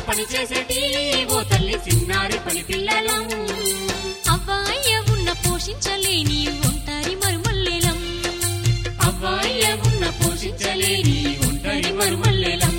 పని చేసేటి ఓ తల్లి చిన్నారి పని పిల్లలం అవ్వాయ్య ఉన్న పోషించలేని ఒంటరి మరుమల్లెలం అవ్వాయ్య ఉన్న పోషించలేని ఒంటరి మరుమల్లెలం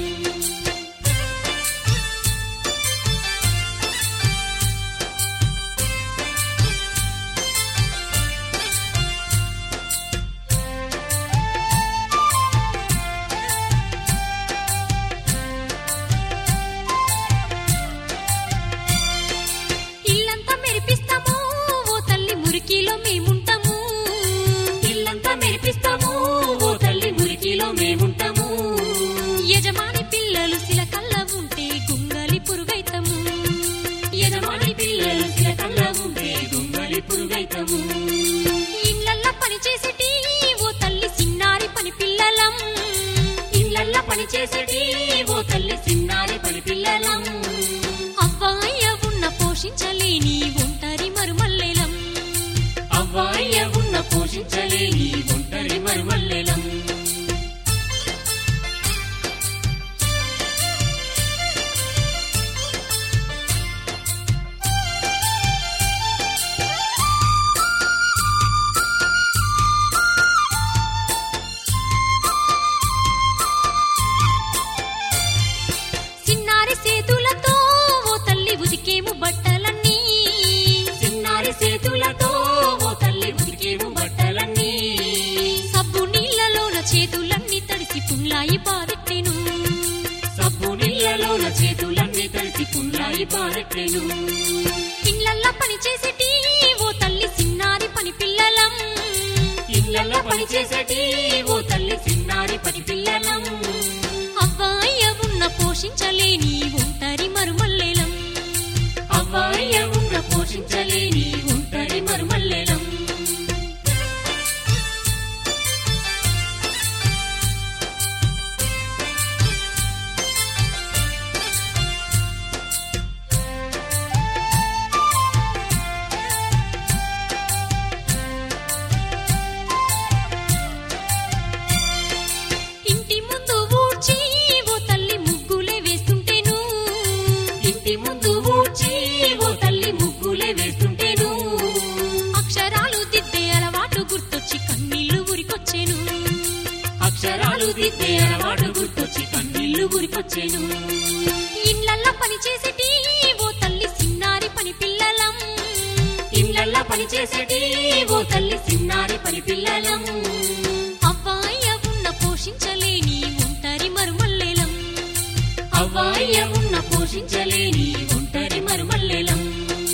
ఇల్లంతా మెరిపిస్తాము ఓ తల్లి మురికిలో మేముంటాము ఇల్లంతా మెరిపిస్తాము ఓ తల్లి మురికిలో మేముంటాము యజమాని పిల్లలు సిలకల్ల ఉంటే గుంగలి పురుగైతము యజమాని పిల్లలు చిలకల్లా ఉంటే దొంగలి పురుగైతము ఇళ్ళల్ల పని చేసేటి ఓ తల్లి సిన్నారి పని పిల్లలం ఇళ్ళల్లా పని చేసేటి ఓ తల్లి చిన్నారి పని పిల్లలం అవ్వాయ్య ఉన్న పోషించలేని ఒంటరి మరుమల్లెలం అవ్వాయ్య ఉన్న పోషించలేని ఒంటరి మరుమల్లెలం సిన్నారి సేతులతో ఓ తల్లి ఉదికేము బట్టలన్నీ చిన్నారి చేతులతో ఓ తల్లి ఉతికేము బట్టలన్నీ సబ్బు నీళ్ళలోన చేతులన్నీ తడిసి పుల్లాయి బారెట్టెను సబ్బు నీళ్ళలోన చేతులన్నీ తడిసి పుల్లాయి పారెట్టెను ఇళ్ళల్ల పని చేసేటి ఓ తల్లి సిన్నారి పని పిల్లలం ఇళ్ళల్లో పని చేసేటి ఓ తల్లి చిన్నారి పని పిల్లలం అవ్వాయ్య ఉన్న పోషించలేని ఒంటరి మరుమల్లెలం అవ్వాయ్య ఉన్న పోషించలేని ఒంటరి మరుమల్లెలం ఇంటి ముందు ఊడ్చి ఓ తల్లి ముగ్గులే వేస్తుంటేను ఇంటి ముందు ఊడ్చి ఓ తల్లి ముగ్గులే వేస్తుంటేను అక్షరాలు దిద్దే అలవాటు గుర్తొచ్చి కన్నీళ్లు ఉరికొచ్చేను అక్షరాలు దిద్దే అలవాటు గుర్తొచ్చి కన్నీళ్లు గురికొచ్చేను ఇళ్ళల్ల పని చేసేటి ఓ తల్లి సిన్నారి పని పిల్లలం ఇళ్ళల్లో పని చేసేటి ఓ తల్లి చిన్నారి పని పిల్లలం అవ్వాయ్య ఉన్న పోషించలేని ఒంటరి మరుమల్లెలం అవ్వాయ్య ఉన్న పోషించలేని ఒంటరి మరుమల్లెలం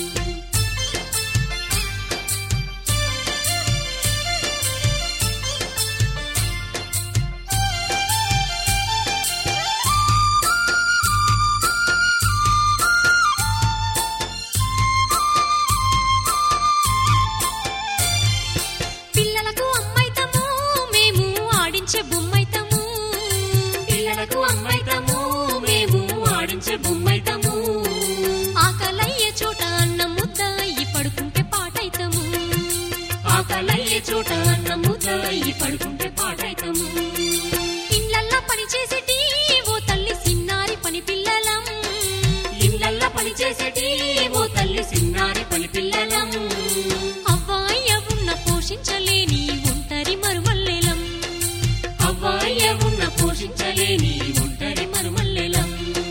పిల్లలకు అమ్మైతము మేము ఆడించే బొమ్మైతము పిల్లలకు అమ్మైతము మేము ఆడించే బొమ్మైతము ఆకలయ్యే చోట అన్న ముద్ద అయ్యి పడుకుంటే పాటైతము ఆకలయ్యే చోట అన్న ముద్ద అయ్యి పడుకుంటే పాటైతము ఇళ్ళల్ల పని చేసేటి ఓ తల్లి సిన్నారి పని పిల్లలం ఇళ్ళల్లో పని చేసేటి ఓ తల్లి చిన్నారి పని పిల్లలం అవ్వాయ్య ఉన్న పోషించలేని ఒంటరి మరుమల్లెలం అవ్వాయ్య ఉన్న పోషించలేని ఒంటరి మరుమల్లెలం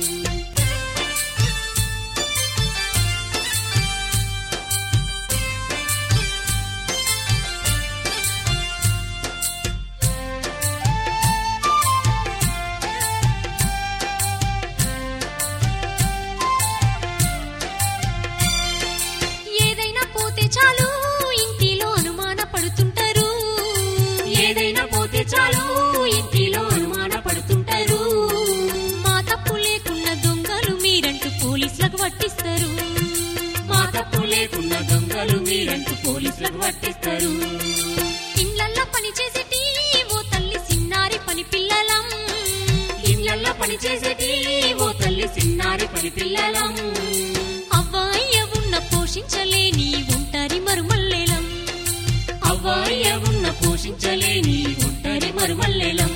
ఏదైనా పోతే చాలు ఇంటిలో అనుమాన పడుతుంటారు ఏదైనా పోతే చాలు ఇంటిలో అనుమాన పడుతుంటారు మా తప్పు లేకున్న దొంగలు మీరంటూ పోలీసులకు పట్టిస్తారు మా తప్పు లేకున్న దొంగలు మీరంటూ పోలీసులకు పట్టిస్తారు ఇళ్ళల్ల పని చేసేటి ఓ తల్లి సిన్నారి పని పిల్లలం ఇళ్ళల్లో పని చేసేటి ఓ తల్లి చిన్నారి పని పిల్లలం అవ్వాయ్య ఉన్న పోషించలేని ఒంటరి మరుమల్లెలం అవ్వాయ్య ఉన్న పోషించలేని ఒంటరి మరుమల్లెలం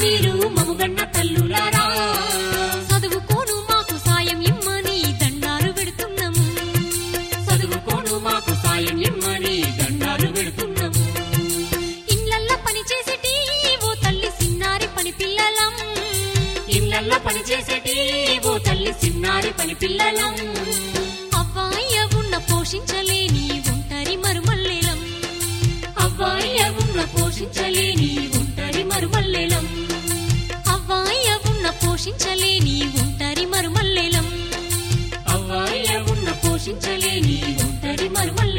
మీరు మముగన్న తల్లులారా చదువుకోను మాకు సాయం ఇమ్మని దండాలు పెడుతున్నాము చదువుకోను మాకు సాయం ఇమ్మని దండాలు పెడుతున్నాము ఇళ్ళల్ల పని చేసేటి ఓ తల్లి సిన్నారి పని పిల్లలం ఇళ్ళల్లో పనిచేసేటి ఓ తల్లి చిన్నారి పని పిల్లలం అవ్వాయ్య ఉన్న పోషించలేని ఒంటరి మరుమల్లెలం అవ్వాయ్య ఉన్న పోషించలేని ఒంటరి మరుమల్లెలం అవ్వాయ్య ఉన్న పోషించలేని ఒంటరి మరుమల్లెలం అవ్వాయ్య ఉన్న పోషించలేని ఒంటరి మరుమల్లెలం